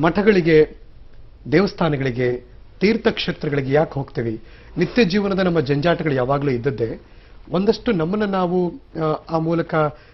ಮಠಗಳಿಗೆ ದೇವಸ್ಥಾನಗಳಿಗೆ ತೀರ್ಥಕ್ಷೇತ್ರಗಳಿಗೆ ಯಾಕೆ ಹೋಗ್ತೀವಿ ನಿತ್ಯ ಜೀವನದ ನಮ್ಮ ಜಂಜಾಟಗಳು ಯಾವಾಗಲೂ ಇದ್ದದ್ದೇ ಒಂದಷ್ಟು ನಮ್ಮನ್ನ ನಾವು ಆ, ಆ ಮೂಲಕ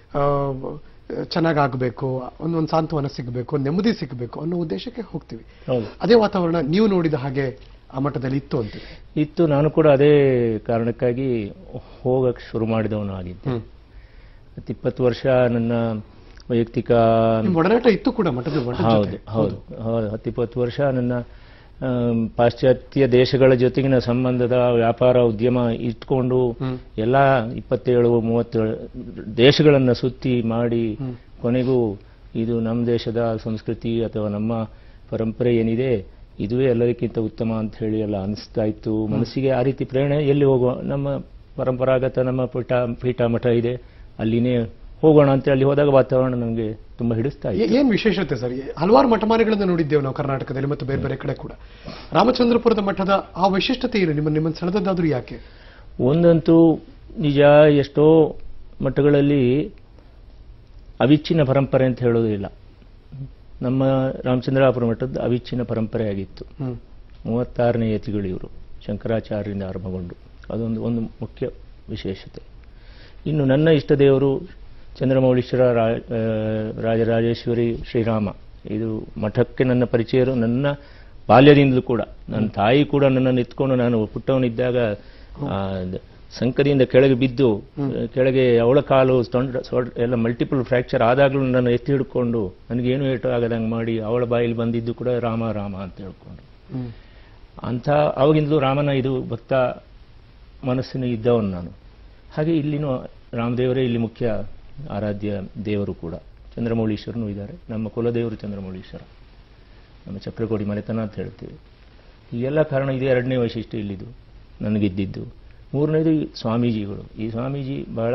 ಚೆನ್ನಾಗಾಗಬೇಕು ಒಂದೊಂದು ಸಾಂತ್ವನ ಸಿಗಬೇಕು ನೆಮ್ಮದಿ ಸಿಗಬೇಕು ಅನ್ನೋ ಉದ್ದೇಶಕ್ಕೆ ಹೋಗ್ತೀವಿ ಹೌದು ಅದೇ ವಾತಾವರಣ ನೀವು ನೋಡಿದ ಹಾಗೆ ಆ ಮಠದಲ್ಲಿ ಇತ್ತು ಅಂತೀವಿ ಇತ್ತು ನಾನು ಕೂಡ ಅದೇ ಕಾರಣಕ್ಕಾಗಿ ಹೋಗಕ್ಕೆ ಶುರು ಮಾಡಿದವನು ಆಗಿದ್ದೆ ಹ್ಮ್. ಮತ್ತೆ ಇಪ್ಪತ್ತು ವರ್ಷ ನನ್ನ ವೈಯಕ್ತಿಕ ನಿಮ್ ಒಡನಾಟ ಇತ್ತು ಕೂಡ ಮಠದ ಮಠದ ಹೌದು ಜೊತೆ. ಹೌದು ಹೌದು ಹತ್ತಿಪ್ಪತ್ತು ವರ್ಷ ನನ್ನ ಆಮ್, ಪಾಶ್ಚಾತ್ಯ ದೇಶಗಳ ಜೊತೆಗಿನ ಸಂಬಂಧದ ವ್ಯಾಪಾರ ಉದ್ಯಮ ಇಟ್ಕೊಂಡು ಹ್ಮ್. ಎಲ್ಲ ಇಪ್ಪತ್ತೇಳು ಮೂವತ್ತೇಳು ದೇಶಗಳನ್ನ ಸುತ್ತಿ ಮಾಡಿ ಹ್ಮ್. ಕೊನೆಗೂ ಇದು ನಮ್ಮ ದೇಶದ ಸಂಸ್ಕೃತಿ ಅಥವಾ ನಮ್ಮ ಪರಂಪರೆ ಏನಿದೆ ಇದುವೇ ಎಲ್ಲದಕ್ಕಿಂತ ಉತ್ತಮ ಅಂತ ಹೇಳಿ ಎಲ್ಲ ಅನಿಸ್ತಾ ಇತ್ತು ಮನಸ್ಸಿಗೆ ಆ ರೀತಿ ಪ್ರೇರಣೆ ಎಲ್ಲಿ ಹೋಗುವ ನಮ್ಮ ಪರಂಪರಾಗತ ನಮ್ಮ ಪೀಠ ಪೀಠ ಮಠ ಇದೆ ಅಲ್ಲಿನೇ ಹೋಗೋಣ ಅಂತ ಅಲ್ಲಿ ಹೋದಾಗ ವಾತಾವರಣ ನಮಗೆ ತುಂಬಾ ಹಿಡಿಸ್ತಾ ಇತ್ತು ಏ- ಏನ್ ವಿಶೇಷತೆ ಸರ್ ಹಲವಾರು ಮಠಮಾರಿಗಳನ್ನ ನೋಡಿದ್ದೇವೆ ನಾವು ಕರ್ನಾಟಕದಲ್ಲಿ ಮತ್ತು ಬೇರೆ ಬೇರೆ ಕಡೆ ಕೂಡ ರಾಮಚಂದ್ರಪುರದ ಮಠದ ಆ ವೈಶಿಷ್ಟ್ಯತೆ ಏನು ನಿಮ್ಮ ನಿಮ್ಮನ್ನು ಸೆಳೆದದ್ದಾದ್ರೂ ಯಾಕೆ ಒಂದಂತೂ ನಿಜ ಎಷ್ಟೋ ಮಠಗಳಲ್ಲಿ ಅವಿಚ್ಛಿನ್ನ ಪರಂಪರೆ ಅಂತ ಹೇಳೋದಿಲ್ಲ ನಮ್ಮ ರಾಮಚಂದ್ರಾಪುರ ಮಠದ ಅವಿಚ್ಛಿನ್ನ ಪರಂಪರೆ ಆಗಿತ್ತು ಹ್ಮ್ ಮೂವತ್ತಾರನೇ ಯತಿಗಳು ಇವರು ಶಂಕರಾಚಾರ್ಯರಿಂದ ಆರಂಭಗೊಂಡು ಅದೊಂದು ಒಂದು ಮುಖ್ಯ ವಿಶೇಷತೆ ಇನ್ನು ನನ್ನ ಇಷ್ಟ ದೇವರು ಚಂದ್ರಮೌಳೀಶ್ವರ ರಾ- ಆ, ರಾಜರಾಜೇಶ್ವರಿ ಶ್ರೀರಾಮ ಇದು ಮಠಕ್ಕೆ ನನ್ನ ಪರಿಚಯ ಇರೋ ನನ್ನ ಬಾಲ್ಯದಿಂದಲೂ ಕೂಡ ನನ್ನ ತಾಯಿ ಕೂಡ ನನ್ನನ್ನು ಎತ್ಕೊಂಡು ನಾನು ಪುಟ್ಟವನಿದ್ದಾಗ ಆ, ದ- ಸಂಕದಿಂದ ಕೆಳಗೆ ಬಿದ್ದು ಕೆಳಗೆ ಅವಳ ಕಾಲು ತೊಂಡ ಸೊಡ್- ಎಲ್ಲ ಮಲ್ಟಿಪಲ್ ಫ್ರ್ಯಾಕ್ಚರ್ ಆದಾಗಲೂ ನನ್ನ ಎತ್ತಿ ಹಿಡ್ಕೊಂಡು ನನಗೇನು ಏಟು ಆಗದಂಗೆ ಮಾಡಿ ಅವಳ ಬಾಯಲ್ಲಿ ಬಂದಿದ್ದು ಕೂಡ ರಾಮ ರಾಮ ಅಂತ ಹೇಳ್ಕೊಂಡು ಹ್ಮ್ ಅಂಥ ಅವಾಗಿಂದಲೂ ರಾಮನ ಇದು ಭಕ್ತ ಮನಸ್ಸಿನ ಇದ್ದವನು ನಾನು ಹಾಗೆ ಇಲ್ಲಿನೂ ರಾಮದೇವರೇ ಇಲ್ಲಿ ಮುಖ್ಯ ಆರಾಧ್ಯ ದೇವರು ಕೂಡ ಚಂದ್ರಮೌಳೀಶ್ವರನೂ ಇದ್ದಾರೆ ನಮ್ಮ ಕುಲದೇವರು ಚಂದ್ರಮೌಳೀಶ್ವರ ನಮ್ಮ ಚಕ್ರಕೋಡಿ ಮನೆತನ ಅಂತ ಹೇಳ್ತೀವಿ ಈ ಎಲ್ಲ ಕಾರಣ ಇದೆ ಎರಡನೇ ವೈಶಿಷ್ಟ್ಯ ಇಲ್ಲಿದು ನನಗಿದ್ದಿದ್ದು ಮೂರನೇದು ಈ ಸ್ವಾಮೀಜಿಗಳು ಈ ಸ್ವಾಮೀಜಿ ಬಹಳ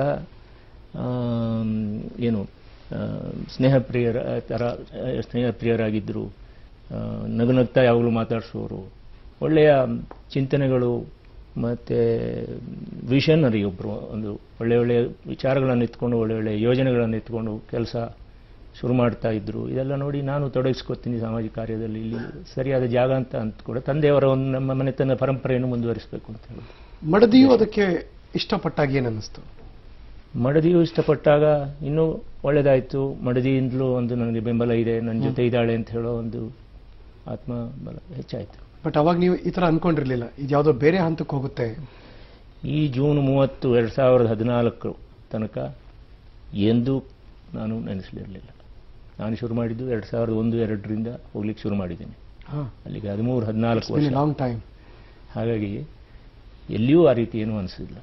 ಆಮ್, ಏನು ಆ, ಸ್ನೇಹಪ್ರಿಯರ ಥರ ಆ, ಸ್ನೇಹಪ್ರಿಯರಾಗಿದ್ದರು ಆ, ನಗುನಗ್ತಾ ಯಾವಾಗಲೂ ಮಾತಾಡಿಸೋರು ಒಳ್ಳೆಯ ಚಿಂತನೆಗಳು ಮತ್ತು ವಿಷನರಿ ಒಬ್ಬರು ಒಂದು ಒಳ್ಳೆ ಒಳ್ಳೆಯ ವಿಚಾರಗಳನ್ನು ಎತ್ಕೊಂಡು ಒಳ್ಳೆ ಒಳ್ಳೆಯ ಯೋಜನೆಗಳನ್ನು ಎತ್ಕೊಂಡು ಕೆಲಸ ಶುರು ಮಾಡ್ತಾ ಇದ್ರು ಇದೆಲ್ಲ ನೋಡಿ ನಾನು ತೊಡಗಿಸ್ಕೊತೀನಿ ಸಾಮಾಜಿಕ ಕಾರ್ಯದಲ್ಲಿ ಇಲ್ಲಿ ಸರಿಯಾದ ಜಾಗ ಅಂತ ಅಂತ ಕೂಡ ತಂದೆಯವರ ಒಂದು ನಮ್ಮ ಮನೆತನ ಪರಂಪರೆಯನ್ನು ಮುಂದುವರಿಸಬೇಕು ಅಂತ ಹೇಳಿ ಮಡದಿಯು ಅದಕ್ಕೆ ಇಷ್ಟಪಟ್ಟಾಗ ಏನನ್ನಿಸ್ತು ಮಡದಿಯು ಇಷ್ಟಪಟ್ಟಾಗ ಇನ್ನೂ ಒಳ್ಳೇದಾಯ್ತು ಮಡದಿಯಿಂದಲೂ ಒಂದು ನನಗೆ ಬೆಂಬಲ ಇದೆ ನನ್ನ ಜೊತೆ ಇದ್ದಾಳೆ ಅಂತ ಹೇಳೋ ಒಂದು ಆತ್ಮಬಲ ಹೆಚ್ಚಾಯಿತು ಬಟ್ ಅವಾಗ ನೀವು ಈ ತರ ಅನ್ಕೊಂಡಿರ್ಲಿಲ್ಲ ಇದು ಯಾವ್ದೋ ಬೇರೆ ಹಂತಕ್ಕೆ ಹೋಗುತ್ತೆ ಈ ಜೂನ್ ಮೂವತ್ತು ಎರಡು ಸಾವಿರದ ಹದಿನಾಲ್ಕು ತನಕ ಎಂದೂ ನಾನು ನೆನೆಸಲಿರಲಿಲ್ಲ ನಾನು ಶುರು ಮಾಡಿದ್ದು ಎರಡು ಸಾವಿರದ ಒಂದು ಎರಡರಿಂದ ಹೋಗ್ಲಿಕ್ಕೆ ಶುರು ಮಾಡಿದ್ದೀನಿ ಅಲ್ಲಿಗೆ ಹದಿಮೂರು ಹದಿನಾಲ್ಕು ವರ್ಷ ಲಾಂಗ್ ಟೈಮ್ ಹಾಗಾಗಿ ಎಲ್ಲಿಯೂ ಆ ರೀತಿ ಏನೂ ಅನಿಸಿಲ್ಲ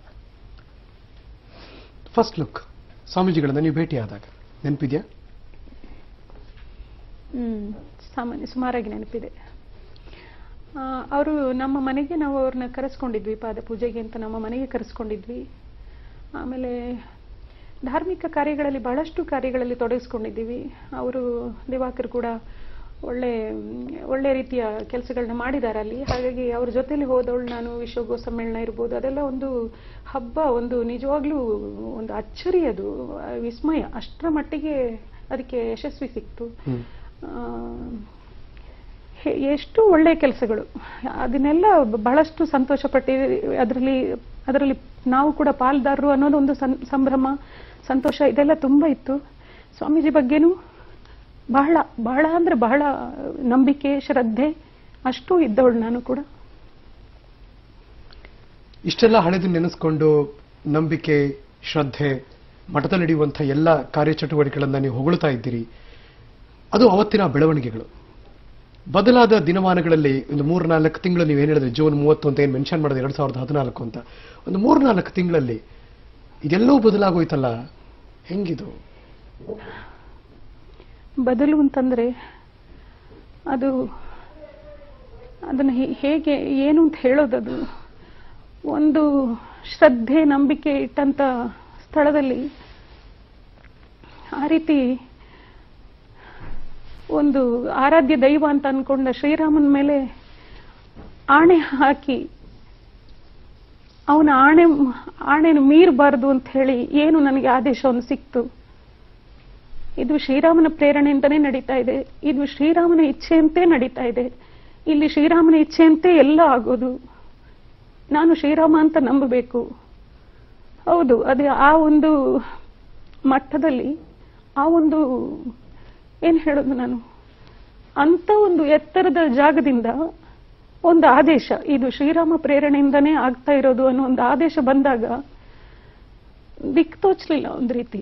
ಫಸ್ಟ್ ಲುಕ್ ಸ್ವಾಮೀಜಿಗಳನ್ನ ನೀವು ಭೇಟಿಯಾದಾಗ ನೆನಪಿದ್ಯಾ ಹ್ಮ್ ಸಾಮಾನ್ಯ ಸುಮಾರಾಗಿ ನೆನಪಿದೆ ಅವರು ನಮ್ಮ ಮನೆಗೆ ನಾವು ಅವ್ರನ್ನ ಕರೆಸ್ಕೊಂಡಿದ್ವಿ ಪಾದ ಪೂಜೆಗೆ ಅಂತ ನಮ್ಮ ಮನೆಗೆ ಕರೆಸ್ಕೊಂಡಿದ್ವಿ ಆಮೇಲೆ ಧಾರ್ಮಿಕ ಕಾರ್ಯಗಳಲ್ಲಿ ಬಹಳಷ್ಟು ಕಾರ್ಯಗಳಲ್ಲಿ ತೊಡಗಿಸ್ಕೊಂಡಿದ್ದೀವಿ ಅವರು ದಿವಾಕರ್ ಕೂಡ ಒಳ್ಳೆ ಒಳ್ಳೆ ರೀತಿಯ ಕೆಲಸಗಳನ್ನ ಮಾಡಿದ್ದಾರೆ ಅಲ್ಲಿ ಹಾಗಾಗಿ ಅವ್ರ ಜೊತೆಲಿ ಹೋದವಳು ನಾನು ವಿಶ್ವಗೋ ಸಮ್ಮೇಳನ ಇರ್ಬೋದು ಅದೆಲ್ಲ ಒಂದು ಹಬ್ಬ ಒಂದು ನಿಜವಾಗ್ಲೂ ಒಂದು ಅಚ್ಚರಿ ಅದು ಆ, ವಿಸ್ಮಯ ಅಷ್ಟರ ಮಟ್ಟಿಗೆ ಅದಕ್ಕೆ ಯಶಸ್ವಿ ಸಿಕ್ತು ಹ್ಮ್ ಆ, ಹೆ- ಎಷ್ಟು ಒಳ್ಳೆ ಕೆಲಸಗಳು ಅದನ್ನೆಲ್ಲ ಬಹಳಷ್ಟು ಸಂತೋಷ ಪಟ್ಟಿದ್ದೀವಿ ಅದರಲ್ಲಿ ಅದರಲ್ಲಿ ನಾವು ಕೂಡ ಪಾಲ್ದಾರರು ಅನ್ನೋದು ಒಂದು ಸಂ- ಸಂಭ್ರಮ ಸಂತೋಷ ಇದೆಲ್ಲ ತುಂಬಾ ಇತ್ತು ಸ್ವಾಮೀಜಿ ಬಗ್ಗೆನೂ ಬಹಳ ಬಹಳ ಅಂದ್ರೆ ಬಹಳ ನಂಬಿಕೆ ಶ್ರದ್ಧೆ ಅಷ್ಟು ಇದ್ದವಳು ನಾನು ಕೂಡ ಇಷ್ಟೆಲ್ಲ ಹಳೆದು ನೆನೆಸ್ಕೊಂಡು ನಂಬಿಕೆ ಶ್ರದ್ಧೆ ಮಠದಲ್ಲಿ ನಡೆಯುವಂಥ ಎಲ್ಲ ಕಾರ್ಯಚಟುವಟಿಕೆಗಳನ್ನ ನೀವು ಹೊಗಳ್ತಾ ಇದ್ದೀರಿ ಅದು ಅವತ್ತಿನ ಬೆಳವಣಿಗೆಗಳು ಬದಲಾದ ದಿನಮಾನಗಳಲ್ಲಿ ಒಂದು ಮೂರು ನಾಲ್ಕು ತಿಂಗಳು ನೀವು ಏನು ಹೇಳಿದ್ರೆ ಜೂನ್ ಮೂವತ್ತು ಅಂತ ಏನು ಮೆನ್ಷನ್ ಮಾಡೋದು ಎರಡು ಸಾವಿರದ ಹದಿನಾಲ್ಕು ಅಂತ ಒಂದು ಮೂರು ನಾಲ್ಕು ತಿಂಗಳಲ್ಲಿ ಇದೆಲ್ಲವೂ ಬದಲಾಗೋಯ್ತಲ್ಲ ಹೆಂಗಿದು ಬದಲು ಅಂತಂದ್ರೆ ಅದು ಅದನ್ನ ಹೇ- ಹೇಗೆ ಏನು ಅಂತ ಹೇಳೋದದು ಒಂದು ಶ್ರದ್ಧೆ ನಂಬಿಕೆ ಇಟ್ಟಂತ ಸ್ಥಳದಲ್ಲಿ ಆ ರೀತಿ ಒಂದು ಆರಾಧ್ಯ ದೈವ ಅಂತ ಅನ್ಕೊಂಡ ಶ್ರೀರಾಮನ ಮೇಲೆ ಆಣೆ ಹಾಕಿ ಅವನ ಆಣೆ ಆಣೆನು ಮೀರಬಾರದು ಅಂತ ಹೇಳಿ ಏನು ನನಗೆ ಆದೇಶವನ್ನು ಸಿಕ್ತು ಇದು ಶ್ರೀರಾಮನ ಪ್ರೇರಣೆಯಿಂದನೇ ನಡೀತಾ ಇದೆ ಇದು ಶ್ರೀರಾಮನ ಇಚ್ಛೆಯಂತೆ ನಡೀತಾ ಇದೆ ಇಲ್ಲಿ ಶ್ರೀರಾಮನ ಇಚ್ಛೆಯಂತೆ ಎಲ್ಲ ಆಗೋದು ನಾನು ಶ್ರೀರಾಮ ಅಂತ ನಂಬಬೇಕು ಹೌದು ಅದೇ ಆ ಒಂದು ಮಟ್ಟದಲ್ಲಿ ಆ ಒಂದು ಏನ್ ಹೇಳೋದು ನಾನು ಅಂತ ಒಂದು ಎತ್ತರದ ಜಾಗದಿಂದ ಒಂದು ಆದೇಶ ಇದು ಶ್ರೀರಾಮ ಪ್ರೇರಣೆಯಿಂದನೇ ಆಗ್ತಾ ಇರೋದು ಅನ್ನೋ ಒಂದು ಆದೇಶ ಬಂದಾಗ ದಿಕ್ ತೋಚ್ಲಿಲ್ಲ ಒಂದು ರೀತಿ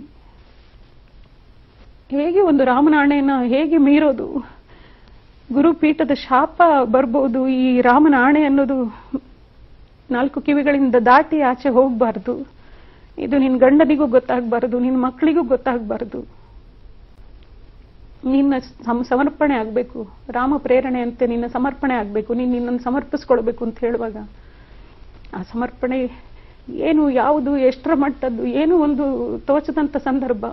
ಹೇಗೆ ಒಂದು ರಾಮನ ಆಣೆಯನ್ನ ಹೇಗೆ ಮೀರೋದು ಗುರುಪೀಠದ ಶಾಪ ಬರ್ಬೋದು ಈ ರಾಮನ ಆಣೆ ಅನ್ನೋದು ನಾಲ್ಕು ಕಿವಿಗಳಿಂದ ದಾಟಿ ಆಚೆ ಹೋಗ್ಬಾರ್ದು ಇದು ನಿನ್ ಗಂಡನಿಗೂ ಗೊತ್ತಾಗ್ಬಾರ್ದು ನಿನ್ ಮಕ್ಕಳಿಗೂ ಗೊತ್ತಾಗ್ಬಾರ್ದು ನಿನ್ನ ಸಮ- ಸಮರ್ಪಣೆ ಆಗ್ಬೇಕು ರಾಮ ಪ್ರೇರಣೆ ಅಂತೆ ನಿನ್ನ ಸಮರ್ಪಣೆ ಆಗ್ಬೇಕು ನೀನ್ ನಿನ್ನನ್ನು ಸಮರ್ಪಿಸ್ಕೊಳ್ಬೇಕು ಅಂತ ಹೇಳುವಾಗ ಆ ಸಮರ್ಪಣೆ ಏನು ಯಾವುದು ಎಷ್ಟರ ಮಟ್ಟದ್ದು ಏನು ಒಂದು ತೋಚದಂತ ಸಂದರ್ಭ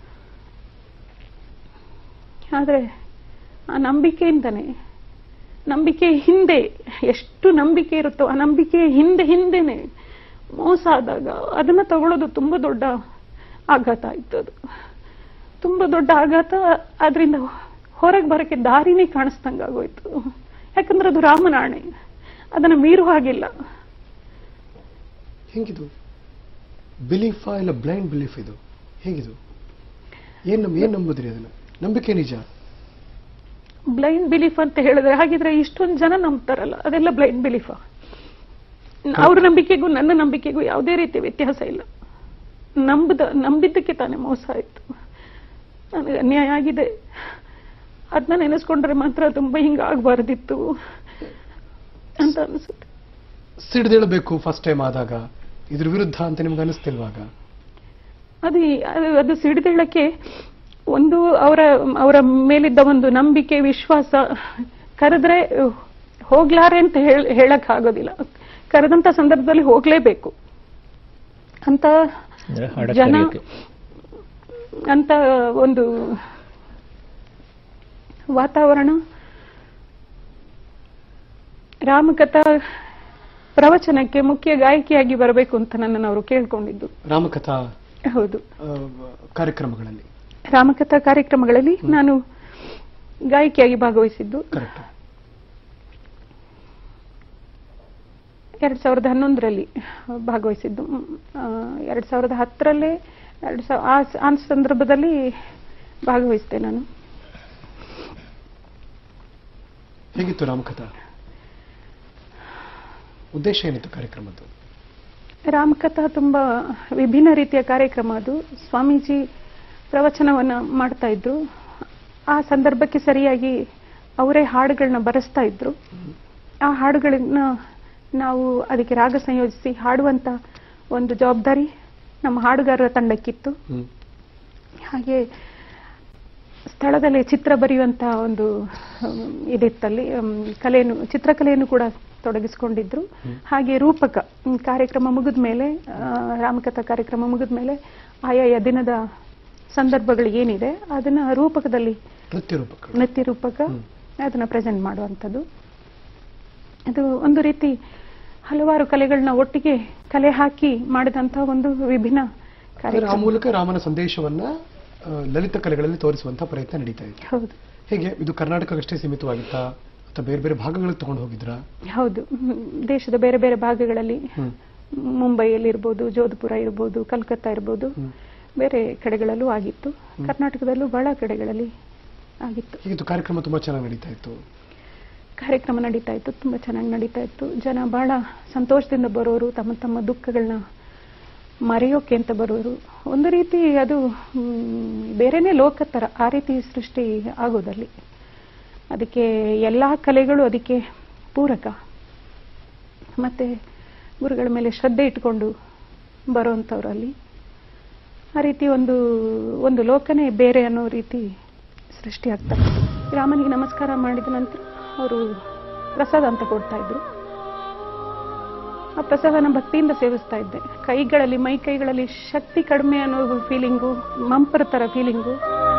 ಆದ್ರೆ ಆ ನಂಬಿಕೆಯಿಂದನೇ ನಂಬಿಕೆ ಹಿಂದೆ ಎಷ್ಟು ನಂಬಿಕೆ ಇರುತ್ತೋ ಆ ನಂಬಿಕೆ ಹಿಂದೆ ಹಿಂದೆನೆ ಮೋಸ ಆದಾಗ ಅದನ್ನ ತಗೊಳ್ಳೋದು ತುಂಬಾ ದೊಡ್ಡ ಆಘಾತ ಆಯ್ತು ಅದು ತುಂಬಾ ದೊಡ್ಡ ಆಘಾತ ಅದರಿಂದ ಹೊರಗೆ ಬರಕ್ಕೆ ದಾರಿನೇ ಕಾಣಿಸ್ದಂಗ ಆಗೋಯ್ತು ಯಾಕಂದ್ರೆ ಅದು ರಾಮನ ಆಣೆ ಅದನ್ನ ಮೀರು ಹಾಗಿಲ್ಲ ಹೆಂಗಿದು ಬಿಲೀಫಾ ಇಲ್ಲ ಬ್ಲೈಂಡ್ ಬಿಲೀಫ್ ಇದು ಹೇಗಿದು ಏನ್ ನಮ್ ಏನ್ ನಂಬುದ್ರಿ ಅದನ್ನ ನಂಬಿಕೆ ನಿಜ ಬ್ಲೈಂಡ್ ಬಿಲೀಫ್ ಅಂತ ಹೇಳಿದ್ರೆ ಹಾಗಿದ್ರೆ ಇಷ್ಟೊಂದು ಜನ ನಂಬ್ತಾರಲ್ಲ ಅದೆಲ್ಲ ಬ್ಲೈಂಡ್ ಬಿಲೀಫಾ ಅವ್ರ ನಂಬಿಕೆಗೂ ನನ್ನ ನಂಬಿಕೆಗೂ ಯಾವುದೇ ರೀತಿ ವ್ಯತ್ಯಾಸ ಇಲ್ಲ ನಂಬದ ನಂಬಿದ್ದಕ್ಕೆ ತಾನೇ ಮೋಸ ಆಯ್ತು ನನಗೆ ಅನ್ಯಾಯ ಆಗಿದೆ ಅದನ್ನ ನೆನೆಸ್ಕೊಂಡ್ರೆ ಮಾತ್ರ ತುಂಬಾ ಹಿಂಗ ಆಗ್ಬಾರ್ದಿತ್ತು ಅಂತ ಅನ್ಸುತ್ತೆ ಸಿಡ್ದೇಳಬೇಕು ಫಸ್ಟ್ ಟೈಮ್ ಆದಾಗ ಇದ್ರ ವಿರುದ್ಧ ಅಂತ ನಿಮ್ಗೆ ಅನಿಸ್ತಿಲ್ವಾಗ ಅದು ಅದು ಅದು ಸಿಡಿದೇಳಕ್ಕೆ ಒಂದು ಅವರ ಅವರ ಮೇಲಿದ್ದ ಒಂದು ನಂಬಿಕೆ ವಿಶ್ವಾಸ ಕರೆದ್ರೆ ಹೋಗ್ಲಾರೆ ಅಂತ ಹೇಳ- ಹೇಳಕ್ ಆಗೋದಿಲ್ಲ ಕರೆದಂತ ಸಂದರ್ಭದಲ್ಲಿ ಹೋಗ್ಲೇಬೇಕು ಅಂತ ಅಂದ್ರೆ ಹಾಡ ಜನ ಕರೆಯೋಕೆ. ಅಂತ ಒಂದು ವಾತಾವರಣ ರಾಮಕಥಾ ಪ್ರವಚನಕ್ಕೆ ಮುಖ್ಯ ಗಾಯಕಿಯಾಗಿ ಬರಬೇಕು ಅಂತ ನನ್ನನ್ನು ಅವರು ಕೇಳ್ಕೊಂಡಿದ್ದು ರಾಮಕಥಾ ಹೌದು ಆ, ಕಾರ್ಯಕ್ರಮಗಳಲ್ಲಿ ರಾಮಕಥಾ ಕಾರ್ಯಕ್ರಮಗಳಲ್ಲಿ ನಾನು ಗಾಯಕಿಯಾಗಿ ಭಾಗವಹಿಸಿದ್ದು ಕರೆಕ್ಟ್ ಎರಡ್ ಸಾವಿರದ ಹನ್ನೊಂದರಲ್ಲಿ ಭಾಗವಹಿಸಿದ್ದು ಮ್, ಆ, ಎರಡ್ ಸಾವಿರದ ಹತ್ತರಲ್ಲೇ ಎರಡ್ ಸಾವ ಆ ಸ- ಆ ಸಂದರ್ಭದಲ್ಲಿ ಭಾಗವಹಿಸಿದೆ ನಾನು ಹೇಗಿತ್ತು ರಾಮಕಥಾ ಉದ್ದೇಶ ಏನಿತ್ತು ಕಾರ್ಯಕ್ರಮದ್ದು ರಾಮಕಥಾ ತುಂಬಾ ವಿಭಿನ್ನ ರೀತಿಯ ಕಾರ್ಯಕ್ರಮ ಅದು ಸ್ವಾಮೀಜಿ ಪ್ರವಚನವನ್ನ ಮಾಡ್ತಾ ಇದ್ರು ಆ ಸಂದರ್ಭಕ್ಕೆ ಸರಿಯಾಗಿ ಅವರೇ ಹಾಡುಗಳನ್ನ ಬರೆಸ್ತಾ ಇದ್ರು ಆ ಹಾಡುಗಳನ್ನ ನಾವು ಅದಕ್ಕೆ ರಾಗ ಸಂಯೋಜಿಸಿ ಹಾಡುವಂತ ಒಂದು ಜವಾಬ್ದಾರಿ ನಮ್ಮ ಹಾಡುಗಾರರ ತಂಡಕ್ಕಿತ್ತು ಹ್ಮ್ ಹಾಗೆ ಸ್ಥಳದಲ್ಲಿ ಚಿತ್ರ ಬರೆಯುವಂತ ಒಂದು ಹ್ಮ್, ಇದಿತ್ತಲ್ಲಿ ಹ್ಮ್, ಕಲೆಯನ್ನು ಚಿತ್ರಕಲೆಯನ್ನು ಕೂಡ ತೊಡಗಿಸಿಕೊಂಡಿದ್ರು ಹಾಗೆ ರೂಪಕ ಹ್ಮ್, ಕಾರ್ಯಕ್ರಮ ಮುಗಿದ ಮೇಲೆ ರಾಮಕಥಾ ಕಾರ್ಯಕ್ರಮ ಮುಗಿದ ಮೇಲೆ ಆಯಾಯ ದಿನದ ಸಂದರ್ಭಗಳು ಏನಿದೆ ಅದನ್ನ ರೂಪಕದಲ್ಲಿ ನೃತ್ಯ ರೂಪಗಳು ನೃತ್ಯ ರೂಪಕ ಹ್ಮ್. ಅದನ್ನ ಪ್ರೆಸೆಂಟ್ ಮಾಡುವಂಥದ್ದು ಅದು ಒಂದು ರೀತಿ ಹಲವಾರು ಕಲೆಗಳನ್ನ ಒಟ್ಟಿಗೆ ಕಲೆ ಹಾಕಿ ಮಾಡಿದಂತ ಒಂದು ವಿಭಿನ್ನ ಅಂದ್ರೆ ಆ ಕಾರ್ಯಕ್ರಮ ಮೂಲಕ ರಾಮನ ಸಂದೇಶವನ್ನ ಆ, ಲಲಿತ ಕಲೆಗಳಲ್ಲಿ ತೋರಿಸುವಂತ ಪ್ರಯತ್ನ ನಡೀತಾ ಇದೆ ಹೌದು ಹೇಗೆ ಇದು ಕರ್ನಾಟಕಕ್ಕಷ್ಟೇ ಸೀಮಿತವಾಗಿತ್ತಾ ಅಥವಾ ಬೇರೆ ಬೇರೆ ಭಾಗಗಳಿಗೆ ತಗೊಂಡು ಹೋಗಿದ್ರಾ ಹೌದು ಹ್ಮ್. ದೇಶದ ಬೇರೆ ಬೇರೆ ಭಾಗಗಳಲ್ಲಿ ಹ್ಮ್ ಮುಂಬೈಯಲ್ಲಿ ಇರ್ಬೋದು ಜೋಧಪುರ ಇರ್ಬೋದು ಕಲ್ಕತ್ತಾ ಇರ್ಬೋದು ಹ್ಮ್. ಬೇರೆ ಕಡೆಗಳಲ್ಲೂ ಆಗಿತ್ತು ಕರ್ನಾಟಕದಲ್ಲೂ ಬಹಳ ಕಡೆಗಳಲ್ಲಿ ಆಗಿತ್ತು ಹೀಗಿತ್ತು ಕಾರ್ಯಕ್ರಮ ತುಂಬಾ ಚೆನ್ನಾಗಿ ನಡೀತಾ ಇತ್ತು ಕಾರ್ಯಕ್ರಮ ನಡೀತಾ ಇತ್ತು ತುಂಬಾ ಚೆನ್ನಾಗಿ ನಡೀತಾ ಇತ್ತು ಜನ ಬಹಳ ಸಂತೋಷದಿಂದ ಬರೋರು ತಮ್ಮ ತಮ್ಮ ದುಃಖಗಳನ್ನ ಮರೆಯೋಕೆ ಅಂತ ಬರೋರು ಒಂದು ರೀತಿ ಅದು ಹ್ಮ್, ಬೇರೆನೇ ಲೋಕ ತರ ಆ ರೀತಿ ಸೃಷ್ಟಿ ಆಗೋದಲ್ಲಿ ಅದಕ್ಕೆ ಎಲ್ಲಾ ಕಲೆಗಳು ಅದಕ್ಕೆ ಪೂರಕ ಮತ್ತೆ ಗುರುಗಳ ಮೇಲೆ ಶ್ರದ್ಧೆ ಇಟ್ಕೊಂಡು ಬರುವಂಥವ್ರು ಅಲ್ಲಿ ಆ ರೀತಿ ಒಂದು ಒಂದು ಲೋಕನೇ ಬೇರೆ ಅನ್ನೋ ರೀತಿ ಸೃಷ್ಟಿ ಆಗ್ತಾರೆ ರಾಮನಿಗೆ ನಮಸ್ಕಾರ ಮಾಡಿದ ನಂತರ ಅವರು ಪ್ರಸಾದ ಅಂತ ಕೊಡ್ತಾ ಇದ್ರು ಆ ಪ್ರಸಾದನ ಭಕ್ತಿಯಿಂದ ಸೇವಿಸ್ತಾ ಇದ್ದೆ ಕೈಗಳಲ್ಲಿ ಮೈ ಕೈಗಳಲ್ಲಿ ಶಕ್ತಿ ಕಡಿಮೆ ಅನ್ನೋ ಫೀಲಿಂಗು ಮಂಪರ ತರ ಫೀಲಿಂಗು